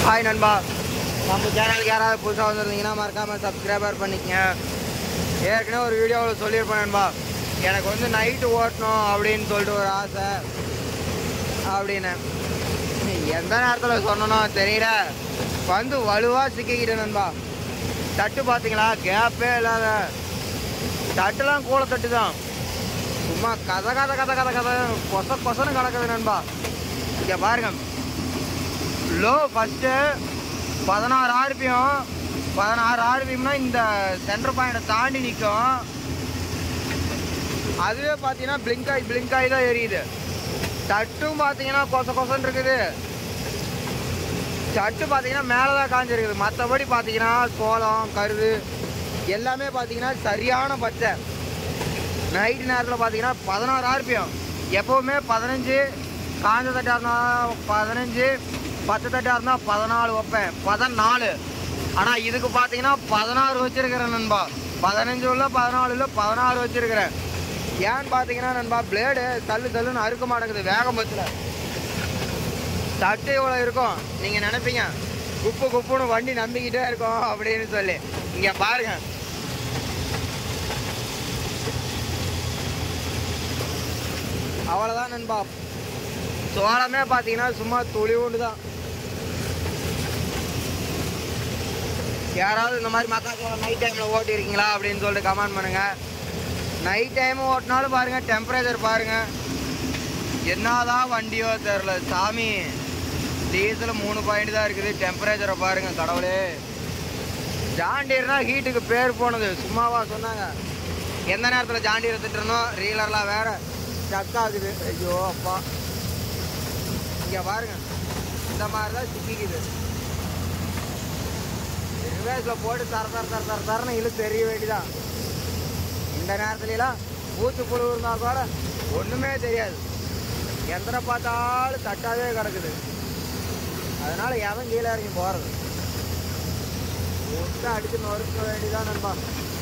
hi நண்பா நம்ம சேனலுக்கு யாராவது புதுசாக வந்திருந்தீங்கன்னா மறக்காமல் சப்ஸ்கிரைபர் பண்ணிக்கங்க ஏற்கனவே ஒரு வீடியோவில் சொல்லியிருப்பேன் நண்பா எனக்கு வந்து நைட்டு ஓட்டணும் அப்படின்னு சொல்லிட்டு ஒரு ஆசை அப்படின்னு எந்த நேரத்தில் சொன்னனோ தெரியல வந்து வலுவாக சிக்கிக்கிட்டேன் நண்பா தட்டு பார்த்தீங்களா கேப்பே இல்லாத தட்டுலாம் கூலை தட்டு தான் சும்மா கதை கதை கதை கதை கதை கொச கொசன்னு கிடக்குது நண்பா இங்கே பாருங்க லோ ஃபஸ்ட்டு பதினாறு ஆர்பிஎம் பதினாறு ஆர்பிஎம்னா இந்த சென்டர் பாயிண்டை தாண்டி நிற்கும் அதுவே பார்த்தீங்கன்னா பிளிங்க் ஆகி பிளிங்க் ஆகி தான் எரியுது தட்டும் பார்த்தீங்கன்னா கொச கொசன்னு இருக்குது தட்டு பார்த்தீங்கன்னா மேலே தான் காஞ்சிருக்குது மற்றபடி பார்த்தீங்கன்னா சோளம் கருது எல்லாமே பார்த்தீங்கன்னா சரியான பச்சை நைட்டு நேரத்தில் பார்த்தீங்கன்னா பதினாறு ஆர்பிஎம் எப்போவுமே பதினஞ்சு காஞ்ச தட்டாக இருந்தால் பதினஞ்சு பத்து தட்டாக இருந்தால் பதினாலு வைப்பேன் பதினாலு ஆனால் இதுக்கு பார்த்தீங்கன்னா பதினாறு வச்சிருக்கிறேன் நண்பா பதினஞ்சு உள்ள பதினாலு உள்ள பதினாறு வச்சிருக்கிறேன் ஏன்னு பார்த்தீங்கன்னா நண்பா பிளேடு தள்ளு தள்ளுன்னு அறுக்க மாட்டேங்குது வேகம் பத்தில் தட்டு இவ்வளோ இருக்கும் நீங்கள் நினைப்பீங்க குப்பு குப்புன்னு வண்டி நம்பிக்கிட்டே இருக்கும் அப்படின்னு சொல்லி இங்கே பாருங்க அவ்வளோதான் நண்பா சோளமே பார்த்தீங்கன்னா சும்மா துளி உண்டு தான் யாராவது இந்த மாதிரி மக்காச்சோளம் நைட் டைமில் ஓட்டியிருக்கீங்களா அப்படின்னு சொல்லிட்டு கமெண்ட் பண்ணுங்க நைட் டைம் ஓட்டினாலும் பாருங்க டெம்பரேச்சர் பாருங்க என்னதான் வண்டியோ தெரில சாமி டீசல் மூணு பாயிண்ட் தான் இருக்குது டெம்பரேச்சரை பாருங்க கடவுளே ஜாண்டீர்னா ஹீட்டுக்கு பேர் போனது சும்மாவா சொன்னாங்க எந்த நேரத்தில் ஜாண்டீர் திட்டுறனோ ரீலர்லாம் வேற ஸ்டக் ஆகுது ஐயோ அப்பா இங்கே பாருங்க இந்த மாதிரி தான் சிக்கிக்குது ரிவேஸில் போட்டு தர தர தர தர தரன்னு இழு தெரிய வேண்டிதான் இந்த நேரத்துலலாம் பூச்சி புழு இருந்தால் கூட ஒன்றுமே தெரியாது எந்திர பார்த்தாலும் தட்டாவே கிடக்குது அதனால எவன் கீழே இறங்கி போகிறது விட்டு அடிச்சு நொறுக்க வேண்டியதான் நண்பா